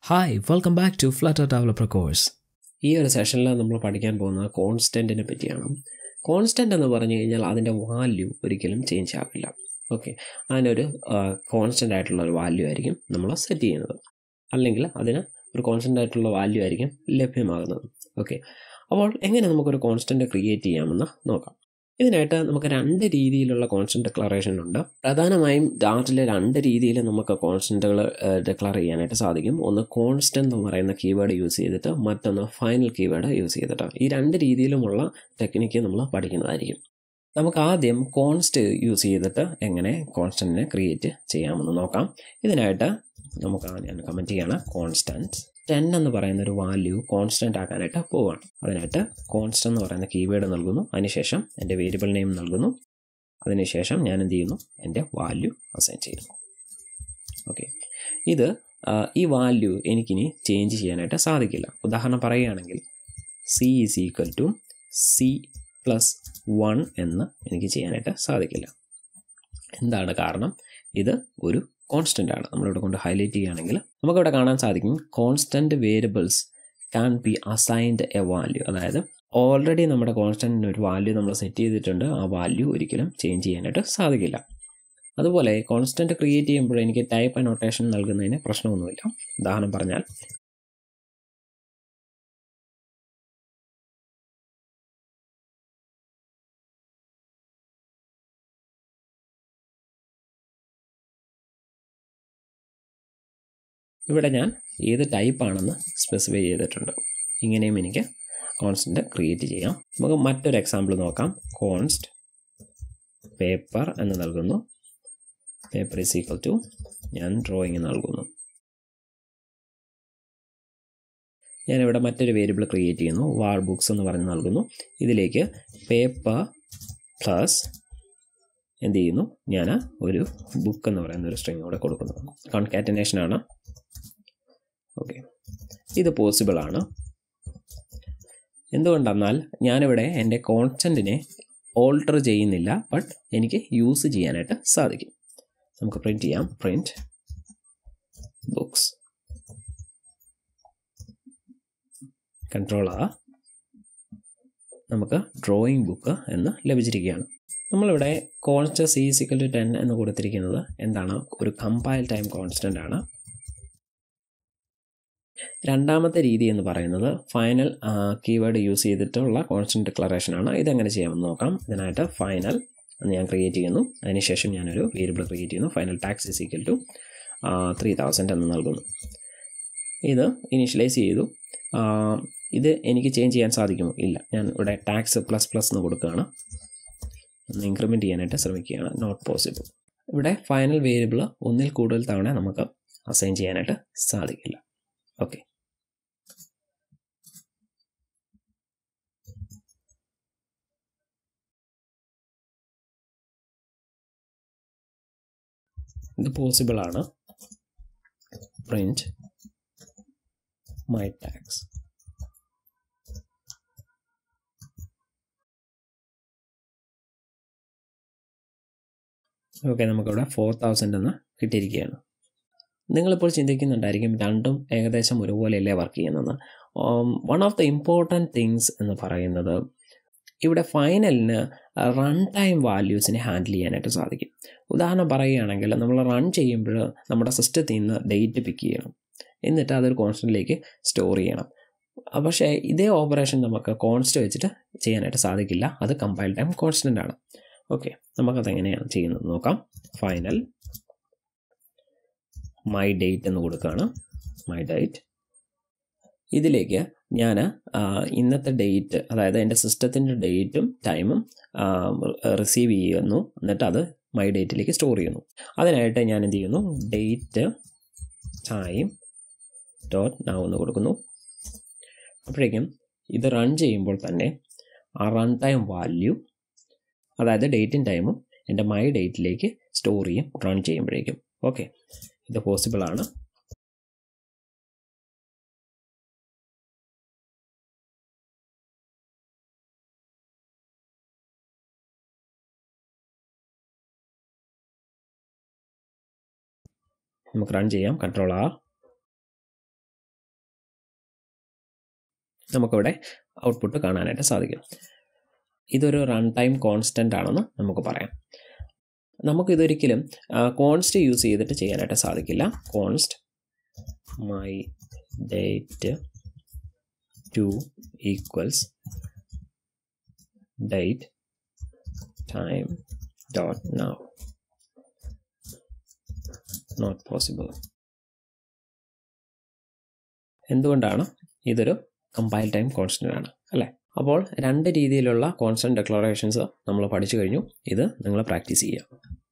hi welcome back to Flutter developer course ഈ ഒരു സെഷനിൽ നമ്മൾ പഠിക്കാൻ പോകുന്നത് കോൺസ്റ്റൻറ്റിനെ പറ്റിയാണ് കോൺസ്റ്റൻ്റ് എന്ന് പറഞ്ഞു കഴിഞ്ഞാൽ അതിൻ്റെ വാല്യൂ ഒരിക്കലും ചേഞ്ച് ആവില്ല ഓക്കെ അതിനൊരു കോൺസ്റ്റൻ്റ് ആയിട്ടുള്ള ഒരു വാല്യൂ ആയിരിക്കും നമ്മൾ സെറ്റ് ചെയ്യുന്നത് അല്ലെങ്കിൽ അതിന് ഒരു കോൺസ്റ്റൻ്റ് ആയിട്ടുള്ള വാല്യൂ ആയിരിക്കും ലഭ്യമാകുന്നത് ഓക്കെ അപ്പോൾ എങ്ങനെ നമുക്കൊരു കോൺസ്റ്റൻ്റ് ക്രിയേറ്റ് ചെയ്യാമെന്ന് നോക്കാം ഇതിനായിട്ട് നമുക്ക് രണ്ട് രീതിയിലുള്ള കോൺസ്റ്റൻറ്റ് ഡിക്ലറേഷൻ ഉണ്ട് പ്രധാനമായും ഡാറ്റിലെ രണ്ട് രീതിയിൽ നമുക്ക് കോൺസ്റ്റൻറ്റുകൾ ഡിക്ലർ ചെയ്യാനായിട്ട് സാധിക്കും ഒന്ന് കോൺസ്റ്റൻ്റ് എന്ന് പറയുന്ന കീവേഡ് യൂസ് ചെയ്തിട്ട് മറ്റൊന്ന് ഫൈനൽ കീവേഡ് യൂസ് ചെയ്തിട്ട് ഈ രണ്ട് രീതിയിലുമുള്ള ടെക്നിക്ക് നമ്മൾ പഠിക്കുന്നതായിരിക്കും നമുക്ക് ആദ്യം കോൺസ്റ്റ് യൂസ് ചെയ്തിട്ട് എങ്ങനെ കോൺസ്റ്റൻറ്റിനെ ക്രിയേറ്റ് ചെയ്യാമെന്ന് നോക്കാം ഇതിനായിട്ട് നമുക്ക് ഞാൻ കമൻറ്റ് ചെയ്യാണ് കോൺസ്റ്റൻറ്റ് ടെൻ എന്ന് പറയുന്ന ഒരു വാല്യൂ കോൺസ്റ്റൻ്റ് ആക്കാനായിട്ട് പോവുകയാണ് അതിനായിട്ട് കോൺസ്റ്റൻ്റ് എന്ന് പറയുന്ന കീവേഡ് നൽകുന്നു അതിനുശേഷം എൻ്റെ വേരിയബിൾ നെയിം നൽകുന്നു അതിനുശേഷം ഞാൻ എന്ത് ചെയ്യുന്നു എൻ്റെ വാല്യൂ അസൈൻ ചെയ്യുന്നു ഓക്കെ ഇത് ഈ വാല്യൂ എനിക്കിനി ചേഞ്ച് ചെയ്യാനായിട്ട് സാധിക്കില്ല ഉദാഹരണം പറയുകയാണെങ്കിൽ C is equal to C plus one എന്ന് എനിക്ക് ചെയ്യാനായിട്ട് സാധിക്കില്ല എന്താണ് കാരണം ഇത് ഒരു കോൺസ്റ്റൻ്റ് ആണ് നമ്മളിവിടെ കൊണ്ട് ഹൈലൈറ്റ് ചെയ്യുകയാണെങ്കിൽ നമുക്കിവിടെ കാണാൻ സാധിക്കും constant variables can be assigned a value അതായത് ഓൾറെഡി നമ്മുടെ കോൺസ്റ്റൻറ്റിന് ഒരു വാല്യൂ നമ്മൾ സെറ്റ് ചെയ്തിട്ടുണ്ട് ആ വാല്യൂ ഒരിക്കലും ചേഞ്ച് ചെയ്യാനായിട്ട് സാധിക്കില്ല അതുപോലെ കോൺസ്റ്റൻറ്റ് ക്രിയേറ്റ് ചെയ്യുമ്പോൾ എനിക്ക് ടൈപ്പ് നൊട്ടേഷൻ നൽകുന്നതിന് പ്രശ്നമൊന്നുമില്ല ഉദാഹരണം പറഞ്ഞാൽ ഇവിടെ ഞാൻ ഏത് ടൈപ്പാണെന്ന് സ്പെസിഫൈ ചെയ്തിട്ടുണ്ട് ഇങ്ങനെയും എനിക്ക് കോൺസ്റ്റൻ്റ് ക്രിയേറ്റ് ചെയ്യാം നമുക്ക് മറ്റൊരു എക്സാമ്പിൾ നോക്കാം കോൺസ്റ്റ് പേപ്പർ എന്ന് നൽകുന്നു പേപ്പർ ഈസ് ഈക്വൽ ടു ഞാൻ ഡ്രോയിങ് നൽകുന്നു ഞാനിവിടെ മറ്റൊരു വേരിയബിൾ ക്രിയേറ്റ് ചെയ്യുന്നു വാർ ബുക്സ് എന്ന് പറഞ്ഞ് നൽകുന്നു ഇതിലേക്ക് പേപ്പർ പ്ലസ് എന്ത് ചെയ്യുന്നു ഞാൻ ഒരു ബുക്ക് എന്ന് പറയുന്ന ഒരു സ്ട്രിങ് കൂടെ കൊടുക്കുന്നു കോൺകാറ്റനേഷൻ ആണ് ഓക്കെ ഇത് പോസിബിൾ ആണ് എന്തുകൊണ്ടെന്നാൽ ഞാനിവിടെ എൻ്റെ കോൺസ്റ്റൻറ്റിനെ ഓൾട്ടർ ചെയ്യുന്നില്ല ബട്ട് എനിക്ക് യൂസ് ചെയ്യാനായിട്ട് സാധിക്കും നമുക്ക് പ്രിൻറ്റ് ചെയ്യാം പ്രിൻറ്റ് ബുക്സ് കൺട്രോൾ ആ നമുക്ക് ഡ്രോയിങ് ബുക്ക് എന്ന് ലഭിച്ചിരിക്കുകയാണ് നമ്മളിവിടെ കോൺസ്റ്റന്റ് സി സിക്കൽ ടു ടെൻ എന്ന് കൊടുത്തിരിക്കുന്നത് എന്താണ് ഒരു കമ്പൈൽ ടൈം കോൺസ്റ്റൻ്റ് ആണ് രണ്ടാമത്തെ രീതി എന്ന് പറയുന്നത് ഫൈനൽ കീവേഡ് യൂസ് ചെയ്തിട്ടുള്ള കോൺസ്റ്റൻറ്റ് ഡിക്ലറേഷൻ ആണ് ഇതെങ്ങനെ ചെയ്യാമെന്ന് നോക്കാം ഇതിനായിട്ട് ഫൈനൽ എന്ന് ഞാൻ ക്രിയേറ്റ് ചെയ്യുന്നു അതിനുശേഷം ഞാനൊരു വേരിയബിൾ ക്രിയേറ്റ് ചെയ്യുന്നു final tax is equal to three thousand എന്ന് നൽകുന്നു ഇത് ഇനീഷ്യലൈസ് ചെയ്തു ഇത് എനിക്ക് ചേഞ്ച് ചെയ്യാൻ സാധിക്കുമോ ഇല്ല ഞാൻ ഇവിടെ ടാക്സ് പ്ലസ് പ്ലസ് എന്ന് കൊടുക്കുകയാണ് ഒന്ന് ഇൻക്രിമെൻറ്റ് ചെയ്യാനായിട്ട് ശ്രമിക്കുകയാണ് നോട്ട് പോസിബിൾ ഇവിടെ ഫൈനൽ വേരിയബിൾ ഒന്നിൽ കൂടുതൽ തവണ നമുക്ക് അസൈൻ ചെയ്യാനായിട്ട് സാധിക്കില്ല ഓക്കെ ഇത് പോസിബിൾ ആണ് പ്രിന്റ് മൈ ടാക്സ് ഓക്കെ നമുക്കിവിടെ ഫോർ തൗസൻഡ് എന്ന് കിട്ടിയിരിക്കുകയാണ് നിങ്ങളിപ്പോൾ ചിന്തിക്കുന്നുണ്ടായിരിക്കും രണ്ടും ഏകദേശം ഒരുപോലെയല്ലേ വർക്ക് ചെയ്യുന്നത് one of the important things എന്ന് പറയുന്നത് ഇവിടെ ഫൈനലിന് റൺ ടൈം വാല്യൂസിനെ ഹാൻഡിൽ ചെയ്യാനായിട്ട് സാധിക്കും ഉദാഹരണം പറയുകയാണെങ്കിൽ നമ്മൾ റൺ ചെയ്യുമ്പോൾ നമ്മുടെ സിസ്റ്റത്തിൽ നിന്ന് ഡേറ്റ് പിക്ക് ചെയ്യണം എന്നിട്ട് അതൊരു കോൺസ്റ്റൻറ്റിലേക്ക് സ്റ്റോർ ചെയ്യണം പക്ഷേ ഇതേ ഓപ്പറേഷൻ നമുക്ക് കോൺസ്റ്റ് വെച്ചിട്ട് ചെയ്യാനായിട്ട് സാധിക്കില്ല അത് കമ്പൈൽ ടൈം കോൺസ്റ്റൻ്റ് ആണ് ഓക്കെ നമുക്കത് എങ്ങനെയാണ് ചെയ്യുന്നത് നോക്കാം ഫൈനൽ മൈ ഡേറ്റ് എന്ന് കൊടുക്കുകയാണ് മൈ ഡേറ്റ് ഇതിലേക്ക് ഞാൻ ഇന്നത്തെ ഡേറ്റ് അതായത് എൻ്റെ സിസ്റ്റത്തിൻ്റെ ഡേറ്റും ടൈമും റിസീവ് ചെയ്യുന്നു എന്നിട്ട് അത് മൈ ഡേറ്റിലേക്ക് സ്റ്റോർ ചെയ്യുന്നു അതിനായിട്ട് ഞാൻ എന്ത് ചെയ്യുന്നു ഡേറ്റ് ടൈം ഡോട്ട് നൗ എന്ന് കൊടുക്കുന്നു അപ്പോഴേക്കും ഇത് റൺ ചെയ്യുമ്പോൾ തന്നെ ആ റൺ ടൈം വാല്യൂ അതായത് ഡേറ്റും ടൈമും എൻ്റെ മൈ ഡേറ്റിലേക്ക് സ്റ്റോർ ചെയ്യും റൺ ചെയ്യുമ്പോഴേക്കും ഓക്കെ ഇത് പോസിബിൾ ആണ് നമുക്ക് റൺ ചെയ്യാം കൺട്രോൾ ആർ നമുക്കിവിടെ ഔട്ട്പുട്ട് കാണാനായിട്ട് സാധിക്കും ഇതൊരു റൺ ടൈം കോൺസ്റ്റൻ്റ് ആണെന്ന് നമുക്ക് പറയാം നമുക്കിതൊരിക്കലും കോൺസ്റ്റ് യൂസ് ചെയ്തിട്ട് ചെയ്യാനായിട്ട് സാധിക്കില്ല const my date two equals date time dot now not possible എന്തുകൊണ്ടാണ് ഇതൊരു കമ്പൈൽ ടൈം കോൺസ്റ്റൻ്റ് ആണ് അല്ലേ അപ്പോൾ രണ്ട് രീതിയിലുള്ള കോൺസ്റ്റൻറ്റ് ഡെക്ലറേഷൻസ് നമ്മൾ പഠിച്ചു കഴിഞ്ഞു ഇത് നിങ്ങൾ പ്രാക്ടീസ് ചെയ്യുക